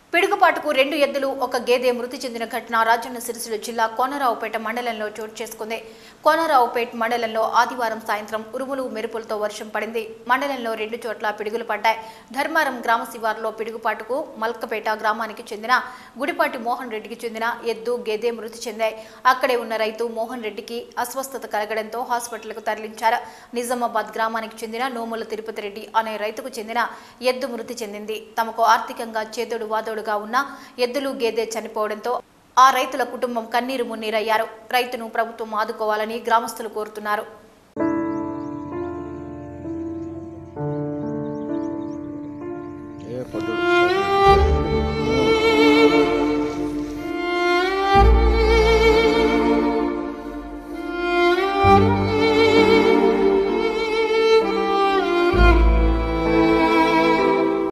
పిడుగుపాటుకు రెండు ఎద్దులు ఒక గేదె మృతి చెందిన ఘటన రాజన్న సిరిసిల్ల జిల్లా కోనరావుపేట మండలంలో చోటు చేసుకుంది కోనరావుపేట మండలంలో ఆదివారం సాయంత్రం ఉరుములు మెరుపులతో వర్షం పడింది మండలంలో రెండు చోట్ల పిడుగులు పడ్డాయి ధర్మారం గ్రామ శివారులో పిడుగుపాటుకు మల్కపేట గ్రామానికి చెందిన గుడిపాటి మోహన్ రెడ్డికి చెందిన ఎద్దు గేదె మృతి చెందాయి అక్కడే ఉన్న రైతు మోహన్ రెడ్డికి అస్వస్థత కలగడంతో హాస్పిటల్కు తరలించారు నిజామాబాద్ గ్రామానికి చెందిన నోముల తిరుపతి రెడ్డి అనే రైతుకు చెందిన ఎద్దు మృతి చెందింది తమకు ఆర్థికంగా చేదోడు వాదోడుగా ఉన్న ఎద్దులు గేదె చనిపోవడంతో ఆ రైతుల కుటుంబం కన్నీరు మున్నీరయ్యారు రైతును ప్రభుత్వం ఆదుకోవాలని గ్రామస్తులు కోరుతున్నారు ఏ పొద్దు